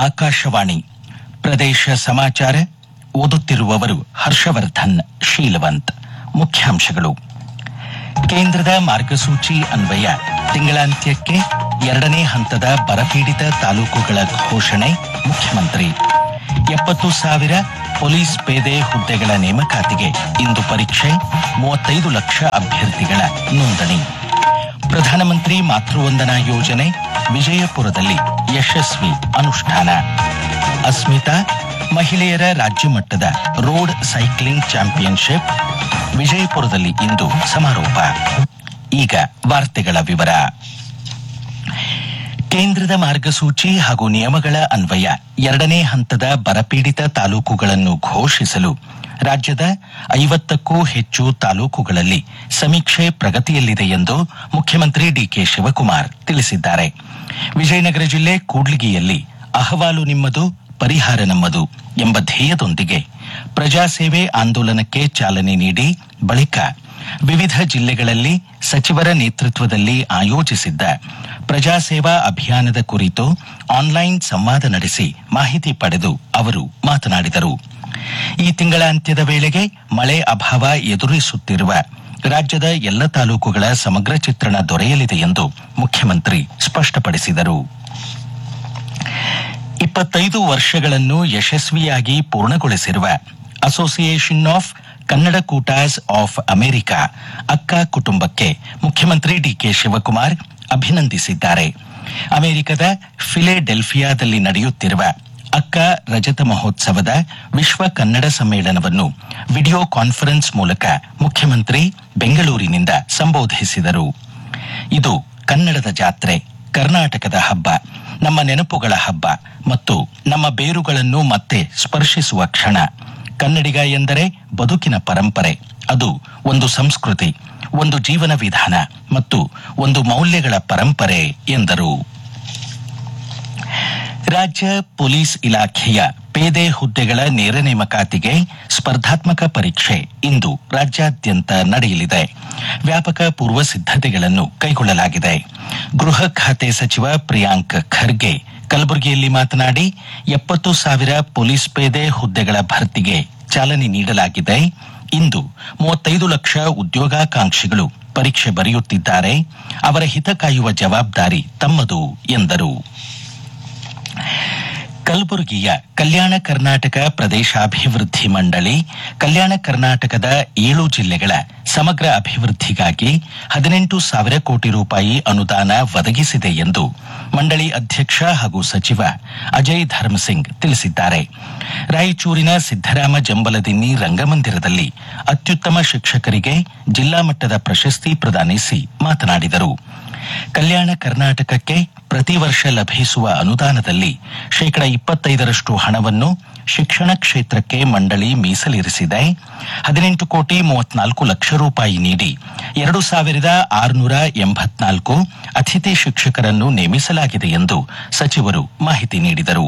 ಆಕಾಶವಾಣಿ ಪ್ರದೇಶ ಸಮಾಚಾರ ಓದುತ್ತಿರುವವರು ಹರ್ಷವರ್ಧನ್ ಶೀಲವಂತ್ ಮುಖ್ಯಾಂಶಗಳು ಕೇಂದ್ರದ ಮಾರ್ಗಸೂಚಿ ಅನ್ವಯ ತಿಂಗಳಾಂತ್ಯಕ್ಕೆ ಎರಡನೇ ಹಂತದ ಬರಪೀಡಿತ ತಾಲೂಕುಗಳ ಘೋಷಣೆ ಮುಖ್ಯಮಂತ್ರಿ ಎಪ್ಪತ್ತು ಸಾವಿರ ಪೊಲೀಸ್ ಪೇದೆ ಹುದ್ದೆಗಳ ನೇಮಕಾತಿಗೆ ಇಂದು ಪರೀಕ್ಷೆ ಮೂವತ್ತೈದು ಲಕ್ಷ ಅಭ್ಯರ್ಥಿಗಳ ನೋಂದಣಿ ಪ್ರಧಾನಮಂತ್ರಿ ಮಾತೃವಂದನಾ ಯೋಜನೆ ವಿಜಯಪುರದಲ್ಲಿ ಯಶಸ್ವಿ ಅನುಷ್ಠಾನ ಅಸ್ಮಿತಾ ಮಹಿಳೆಯರ ರಾಜ್ಯ ಮಟ್ಟದ ರೋಡ್ ಸೈಕ್ಲಿಂಗ್ ಚಾಂಪಿಯನ್ಶಿಪ್ ವಿಜಯಪುರದಲ್ಲಿ ಇಂದು ಸಮಾರೋಪ ಈಗ ವಾರ್ತೆಗಳ ವಿವರ ಕೇಂದ್ರದ ಮಾರ್ಗಸೂಚಿ ಹಾಗೂ ನಿಯಮಗಳ ಅನ್ವಯ ಎರಡನೇ ಹಂತದ ಬರಪೀಡಿತ ತಾಲೂಕುಗಳನ್ನು ಘೋಷಿಸಲು ರಾಜ್ಯದ ಐವತ್ತಕ್ಕೂ ಹೆಚ್ಚು ತಾಲೂಕುಗಳಲ್ಲಿ ಸಮೀಕ್ಷೆ ಪ್ರಗತಿಯಲ್ಲಿದೆ ಎಂದು ಮುಖ್ಯಮಂತ್ರಿ ಡಿಕೆ ಶಿವಕುಮಾರ್ ತಿಳಿಸಿದ್ದಾರೆ ವಿಜಯನಗರ ಜಿಲ್ಲೆ ಕೂಡ್ಲಿಗಿಯಲ್ಲಿ ಅಹವಾಲು ನಿಮ್ಮದು ಪರಿಹಾರ ನಮ್ಮದು ಎಂಬ ಧ್ಯೇಯದೊಂದಿಗೆ ಪ್ರಜಾಸೇವೆ ಆಂದೋಲನಕ್ಕೆ ಚಾಲನೆ ನೀಡಿ ಬಳಿಕ ವಿವಿಧ ಜಿಲ್ಲೆಗಳಲ್ಲಿ ಸಚಿವರ ನೇತೃತ್ವದಲ್ಲಿ ಆಯೋಜಿಸಿದ್ದ ಪ್ರಜಾಸೇವಾ ಅಭಿಯಾನದ ಕುರಿತು ಆನ್ಲೈನ್ ಸಂವಾದ ನಡೆಸಿ ಮಾಹಿತಿ ಪಡೆದು ಅವರು ಮಾತನಾಡಿದರು ಈ ತಿಂಗಳಾಂತ್ಯದ ವೇಳೆಗೆ ಮಳೆ ಅಭಾವ ಎದುರಿಸುತ್ತಿರುವ ರಾಜ್ಯದ ಎಲ್ಲ ತಾಲೂಕುಗಳ ಸಮಗ್ರ ಚಿತ್ರಣ ದೊರೆಯಲಿದೆ ಎಂದು ಮುಖ್ಯಮಂತ್ರಿ ಸ್ಪಷ್ಟಪಡಿಸಿದರು ಇಪ್ಪತ್ತೈದು ವರ್ಷಗಳನ್ನು ಯಶಸ್ವಿಯಾಗಿ ಪೂರ್ಣಗೊಳಿಸಿರುವ association of Kannada Kootas of America AKKA ಕುಟುಂಬಕ್ಕೆ ಮುಖ್ಯಮಂತ್ರಿ ಡಿಕೆ ಶಿವಕುಮಾರ್ ಅಭಿನಂದಿಸಿದ್ದಾರೆ ಅಮೆರಿಕದ ಫಿಲೆಡೆಲ್ಫಿಯಾದಲ್ಲಿ ನಡೆಯುತ್ತಿರುವ ಅಕ್ಕ ರಜತ ಮಹೋತ್ಸವದ ವಿಶ್ವ ಕನ್ನಡ ಸಮ್ಮೇಳನವನ್ನು ವಿಡಿಯೋ ಕಾನ್ಫರೆನ್ಸ್ ಮೂಲಕ ಮುಖ್ಯಮಂತ್ರಿ ಬೆಂಗಳೂರಿನಿಂದ ಸಂಬೋಧಿಸಿದರು ಇದು ಕನ್ನಡದ ಜಾತ್ರೆ ಕರ್ನಾಟಕದ ಹಬ್ಬ ನಮ್ಮ ನೆನಪುಗಳ ಹಬ್ಬ ಮತ್ತು ನಮ್ಮ ಬೇರುಗಳನ್ನು ಮತ್ತೆ ಸ್ಪರ್ಶಿಸುವ ಕ್ಷಣ ಕನ್ನಡಿಗ ಎಂದರೆ ಬದುಕಿನ ಪರಂಪರೆ ಅದು ಒಂದು ಸಂಸ್ಕೃತಿ ಒಂದು ಜೀವನ ವಿಧಾನ ಮತ್ತು ಒಂದು ಮೌಲ್ಯಗಳ ಪರಂಪರೆ ಎಂದರು ರಾಜ್ಯ ಪೊಲೀಸ್ ಇಲಾಖೆಯ ಪೇದೆ ಹುದ್ದೆಗಳ ನೇರ ನೇಮಕಾತಿಗೆ ಸ್ಪರ್ಧಾತ್ಮಕ ಪರೀಕ್ಷೆ ಇಂದು ರಾಜ್ಯಾದ್ಯಂತ ನಡೆಯಲಿದೆ ವ್ಯಾಪಕ ಪೂರ್ವ ಸಿದ್ಧತೆಗಳನ್ನು ಕೈಗೊಳ್ಳಲಾಗಿದೆ ಗೃಹ ಖಾತೆ ಸಚಿವ ಪ್ರಿಯಾಂಕ್ ಖರ್ಗೆ ಕಲಬುರಗಿಯಲ್ಲಿ ಮಾತನಾಡಿ ಎಪ್ಪತ್ತು ಸಾವಿರ ಪೊಲೀಸ್ ಪೇದೆ ಹುದ್ದೆಗಳ ಭರ್ತಿಗೆ ಚಾಲನೆ ನೀಡಲಾಗಿದೆ ಇಂದು ಮೂವತ್ತೈದು ಲಕ್ಷ ಉದ್ಯೋಗಾಕಾಂಕ್ಷಿಗಳು ಪರೀಕ್ಷೆ ಬರೆಯುತ್ತಿದ್ದಾರೆ ಅವರ ಹಿತ ಕಾಯುವ ಜವಾಬ್ದಾರಿ ತಮ್ಮದು ಎಂದರು ಕಲಬುರಗಿಯ ಕಲ್ಯಾಣ ಕರ್ನಾಟಕ ಪ್ರದೇಶಾಭಿವೃದ್ಧಿ ಮಂಡಳಿ ಕಲ್ಯಾಣ ಕರ್ನಾಟಕದ ಏಳು ಜಿಲ್ಲೆಗಳ ಸಮಗ್ರ ಅಭಿವೃದ್ಧಿಗಾಗಿ ಹದಿನೆಂಟು ಸಾವಿರ ಕೋಟಿ ರೂಪಾಯಿ ಅನುದಾನ ಒದಗಿಸಿದೆ ಎಂದು ಮಂಡಳಿ ಅಧ್ಯಕ್ಷ ಹಾಗೂ ಸಚಿವ ಅಜಯ್ ಧರ್ಮಸಿಂಗ್ ತಿಳಿಸಿದ್ದಾರೆ ರಾಯಚೂರಿನ ಸಿದ್ದರಾಮ ಜಂಬಲದಿನ್ನಿ ರಂಗಮಂದಿರದಲ್ಲಿ ಅತ್ಯುತ್ತಮ ಶಿಕ್ಷಕರಿಗೆ ಜಿಲ್ಲಾ ಮಟ್ಟದ ಪ್ರಶಸ್ತಿ ಪ್ರದಾನಿಸಿ ಮಾತನಾಡಿದರು ಕಲ್ಯಾಣ ಕರ್ನಾಟಕಕ್ಕೆ ಪ್ರತಿ ವರ್ಷ ಲಭಿಸುವ ಅನುದಾನದಲ್ಲಿ ಶೇಕಡ ಇಪ್ಪತ್ತೈದರಷ್ಟು ಹಣವನ್ನು ಶಿಕ್ಷಣ ಕ್ಷೇತ್ರಕ್ಕೆ ಮಂಡಳಿ ಮೀಸಲಿರಿಸಿದೆ ಹದಿನೆಂಟು ಕೋಟಿ ಮೂವತ್ನಾಲ್ಕು ಲಕ್ಷ ರೂಪಾಯಿ ನೀಡಿ ಎರಡು ಸಾವಿರದ ಆರುನೂರ ಎಂಬತ್ನಾಲ್ಕು ಅತಿಥಿ ಶಿಕ್ಷಕರನ್ನು ನೇಮಿಸಲಾಗಿದೆ ಎಂದು ಸಚಿವರು ಮಾಹಿತಿ ನೀಡಿದರು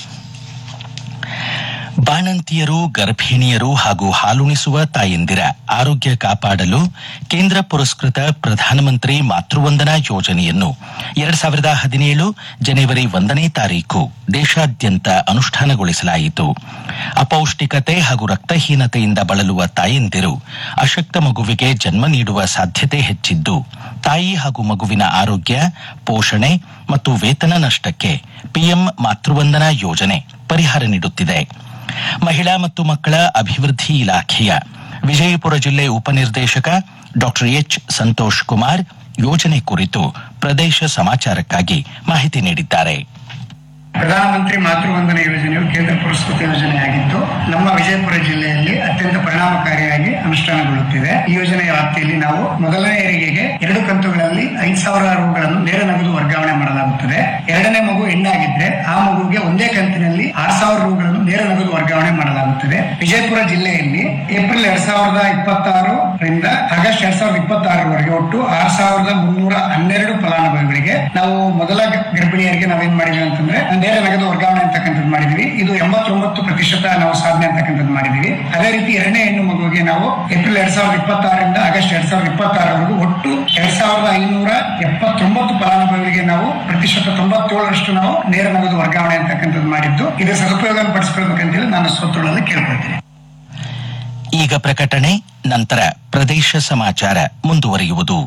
ಬಾಣಂತಿಯರು ಗರ್ಭಿಣಿಯರು ಹಾಗೂ ಹಾಲುಣಿಸುವ ತಾಯಂದಿರ ಆರೋಗ್ಯ ಕಾಪಾಡಲು ಕೇಂದ್ರ ಪುರಸ್ಕೃತ ಪ್ರಧಾನಮಂತ್ರಿ ಮಾತೃವಂದನಾ ಯೋಜನೆಯನ್ನು ಎರಡ್ ಸಾವಿರದ ಹದಿನೇಳು ಜನವರಿ ಒಂದನೇ ತಾರೀಕು ದೇಶಾದ್ಯಂತ ಅನುಷ್ಠಾನಗೊಳಿಸಲಾಯಿತು ಅಪೌಷ್ಟಿಕತೆ ಹಾಗೂ ರಕ್ತಹೀನತೆಯಿಂದ ಬಳಲುವ ತಾಯಂದಿರು ಅಶಕ್ತ ಮಗುವಿಗೆ ಜನ್ಮ ನೀಡುವ ಸಾಧ್ಯತೆ ಹೆಚ್ಚಿದ್ದು ತಾಯಿ ಹಾಗೂ ಮಗುವಿನ ಆರೋಗ್ಯ ಪೋಷಣೆ ಮತ್ತು ವೇತನ ನಷ್ಟಕ್ಕೆ ಪಿಎಂ ಮಾತೃವಂದನಾ ಯೋಜನೆ ಪರಿಹಾರ ನೀಡುತ್ತಿದೆ ಮಹಿಳಾ ಮತ್ತು ಮಕ್ಕಳ ಅಭಿವೃದ್ಧಿ ಇಲಾಖೆಯ ವಿಜಯಪುರ ಜಿಲ್ಲೆ ಉಪನಿರ್ದೇಶಕ ಡಾಕ್ಟರ್ ಎಚ್ ಸಂತೋಷ್ ಕುಮಾರ್ ಯೋಜನೆ ಕುರಿತು ಪ್ರದೇಶ ಸಮಾಚಾರಕ್ಕಾಗಿ ಮಾಹಿತಿ ನೀಡಿದ್ದಾರೆ ಪ್ರಧಾನಮಂತ್ರಿ ಮಾತೃವಂದನಾ ಯೋಜನೆಯು ಕೇಂದ್ರ ಪುರಸ್ಕೃತ ಯೋಜನೆಯಾಗಿದ್ದು ನಮ್ಮ ವಿಜಯಪುರ ಜಿಲ್ಲೆಯಲ್ಲಿ ಅತ್ಯಂತ ಪರಿಣಾಮಕಾರಿಯಾಗಿ ಅನುಷ್ಠಾನಗೊಳ್ಳುತ್ತಿದೆ ಈ ಯೋಜನೆಯ ವ್ಯಾಪ್ತಿಯಲ್ಲಿ ನಾವು ಮೊದಲನೇ ಹೆರಿಗೆಗೆ ಎರಡು ಕಂತುಗಳಲ್ಲಿ ಐದು ಸಾವಿರ ರುಗಳನ್ನು ನೇರ ನಗದು ವರ್ಗಾವಣೆ ಮಾಡಲಾಗುತ್ತದೆ ಎರಡನೇ ಮಗು ಹೆಣ್ಣಾಗಿದ್ರೆ ಆ ಮಗುಗೆ ಒಂದೇ ಕಂತಿನಲ್ಲಿ ಆರು ಸಾವಿರ ರುಗಳನ್ನು ನೇರ ನಗದು ವರ್ಗಾವಣೆ ಮಾಡಲಾಗುತ್ತದೆ ವಿಜಯಪುರ ಜಿಲ್ಲೆಯಲ್ಲಿ ಏಪ್ರಿಲ್ ಎರಡ್ ಸಾವಿರದ ಇಪ್ಪತ್ತಾರರಿಂದ ಆಗಸ್ಟ್ ಎರಡ್ ಸಾವಿರದ ಇಪ್ಪತ್ತಾರರವರೆಗೆ ಒಟ್ಟು ಆರು ಸಾವಿರದ ಮುನ್ನೂರ ಹನ್ನೆರಡು ಫಲಾನುಭವಿಗಳಿಗೆ ನಾವು ಮೊದಲ ಗರ್ಭಿಣಿಯರಿಗೆ ನಾವೇನ್ ಮಾಡಿದ್ವಿ ಅಂತಂದ್ರೆ ಒಂದು ನೇರ ನಗದು ವರ್ಗಾವಣೆ ಅಂತಕ್ಕಂಥದ್ದು ಮಾಡಿದ್ವಿ ಇದು ಎಂಬತ್ತೊಂಬತ್ತು ಪ್ರತಿಶತ ನಾವು ಸಾಧನೆ ಅಂತಕ್ಕಂಥದ್ದು ಮಾಡಿದ್ವಿ ಅದೇ ರೀತಿ ಎರಡನೇ ಹೆಣ್ಣು ಮಗುವಿಗೆ ನಾವು ಏಪ್ರಿಲ್ ಎರಡ್ ಸಾವಿರದ ಇಪ್ಪತ್ತಾರರಿಂದ ಆಗಸ್ಟ್ ಎರಡ್ ಸಾವಿರದ ಇಪ್ಪತ್ತಾರವರೆಗೂ ಒಟ್ಟು ಎರಡ್ ಸಾವಿರದ ಐನೂರ ಎಪ್ಪತ್ತೊಂಬತ್ತು ಫಲಾನುಭವಿಗಳಿಗೆ ನಾವು ಪ್ರತಿಶತ ತೊಂಬತ್ತೇಳರಷ್ಟು ನಾವು ನೇರ ನಗದು ವರ್ಗಾವಣೆ ಅಂತಕ್ಕಂಥದ್ದು ಮಾಡಿದ್ದು ಇದರ ಸದುಪಯೋಗ ಪಡಿಸ್ಕೊಳ್ಬೇಕಂತೇಳಿ ನಾನು ಸ್ವತ್ತೊಳಲ್ಲಿ ಕೇಳ್ಕೊಳ್ತೀನಿ ಈಗ ಪ್ರಕಟಣೆ ನಂತರ ಪ್ರದೇಶ ಸಮಾಚಾರ ಮುಂದುವರಿಯುವುದು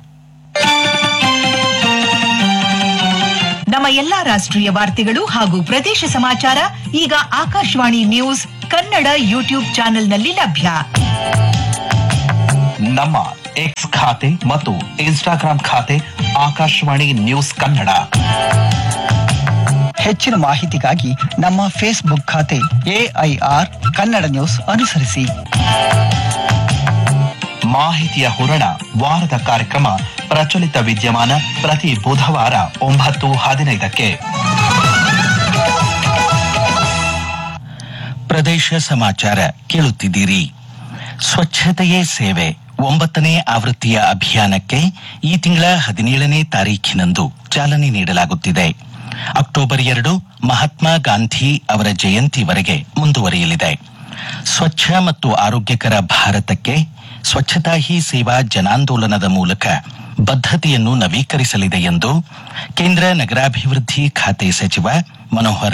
ನಮ್ಮ ಎಲ್ಲಾ ರಾಷ್ಟ್ರೀಯ ವಾರ್ತೆಗಳು ಹಾಗೂ ಪ್ರದೇಶ ಸಮಾಚಾರ ಈಗ ಆಕಾಶವಾಣಿ ನ್ಯೂಸ್ ಕನ್ನಡ ಯೂಟ್ಯೂಬ್ ಚಾನೆಲ್ನಲ್ಲಿ ಲಭ್ಯ ನಮ್ಮ ಎಕ್ಸ್ ಖಾತೆ ಮತ್ತು ಇನ್ಸ್ಟಾಗ್ರಾಂ ಖಾತೆ ಆಕಾಶವಾಣಿ ನ್ಯೂಸ್ ಕನ್ನಡ ಹೆಚ್ಚಿನ ಮಾಹಿತಿಗಾಗಿ ನಮ್ಮ ಫೇಸ್ಬುಕ್ ಖಾತೆ ಎಐಆರ್ ಕನ್ನಡ ನ್ಯೂಸ್ ಅನುಸರಿಸಿ ಮಾಹಿತಿಯ ಹೂರಣ ವಾರದ ಕಾರ್ಯಕ್ರಮ ಪ್ರಚಲಿತ ವಿದ್ಯಮಾನ ಪ್ರತಿ ಬುಧವಾರ ಒಂಬತ್ತು ಹದಿನೈದಕ್ಕೆ ಪ್ರದೇಶ ಸಮಾಚಾರ ಕೇಳುತ್ತಿದ್ದೀರಿ ಸ್ವಚ್ಛತೆಯೇ ಸೇವೆ ಒಂಬತ್ತನೇ ಆವೃತ್ತಿಯ ಅಭಿಯಾನಕ್ಕೆ ಈ ತಿಂಗಳ ಹದಿನೇಳನೇ ತಾರೀಖಿನಂದು ಚಾಲನೆ ನೀಡಲಾಗುತ್ತಿದೆ ಅಕ್ಟೋಬರ್ ಎರಡು ಮಹಾತ್ಮ ಗಾಂಧಿ ಅವರ ಜಯಂತಿವರೆಗೆ ಮುಂದುವರಿಯಲಿದೆ ಸ್ವಚ್ಛ ಮತ್ತು ಆರೋಗ್ಯಕರ ಭಾರತಕ್ಕೆ ಸ್ವಚ್ಛತಾ ಹಿ ಸೇವಾ ಜನಾಂದೋಲನದ ಮೂಲಕ ಬದ್ಧತೆಯನ್ನು ನವೀಕರಿಸಲಿದೆ ಎಂದು ಕೇಂದ್ರ ನಗರಾಭಿವೃದ್ಧಿ ಖಾತೆ ಸಚಿವ ಮನೋಹರ್